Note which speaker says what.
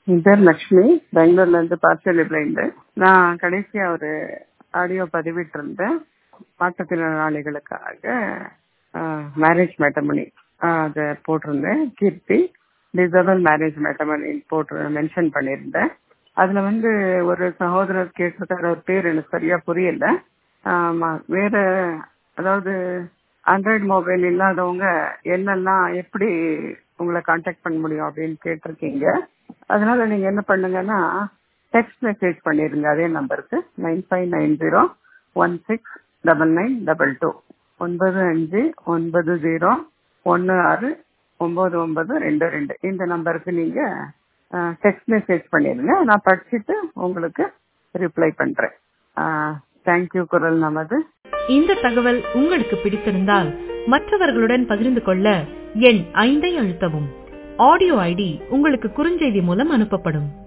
Speaker 1: என் பேர் லக்ஷ்மி பெங்களூர்ல இருந்து பார்சலி பிளைண்டு நான் கடைசியா ஒரு ஆடியோ பதிவிட்டிருந்தேன் மாற்றுத்திறனாளிகளுக்காக மேரேஜ் மேட்டமணி அதை போட்டிருந்தேன் கீர்த்தி டிசபிள் மேரேஜ் மேட்டமணி போட்டு மென்ஷன் பண்ணியிருந்தேன் அதுல வந்து ஒரு சகோதரர் கேட்டிருக்காரு ஒரு பேர் எனக்கு சரியா புரியல ஆமா வேற அதாவது ஆண்ட்ராய்டு மொபைல் இல்லாதவங்க என்னெல்லாம் எப்படி உங்களை காண்டாக்ட் பண்ண முடியும் அப்படின்னு கேட்டிருக்கீங்க அதனால நீங்க என்ன பண்ணுங்கன்னா டெக்ஸ்ட் மெசேஜ் பண்ணிருங்க அதே நம்பருக்கு nine five nine zero one six double nine double two ஒன்பது அஞ்சு ஒன்பது ஜீரோ ஒன்று ஆறு ஒன்பது ஒன்பது ரெண்டு ரெண்டு இந்த நம்பருக்கு நீங்க டெக்ஸ்ட் மெசேஜ் பண்ணிருங்க நான் படிச்சுட்டு உங்களுக்கு ரிப்ளை பண்றேன் தேங்க்யூ குரல் நமது
Speaker 2: இந்த தகவல் உங்களுக்கு பிடித்திருந்தால் மற்றவர்களுடன் பகிர்ந்து கொள்ள எண் ஐந்தை அழுத்தவும் ஆடியோ ஐடி உங்களுக்கு குறுஞ்செய்தி மூலம் அனுப்பப்படும்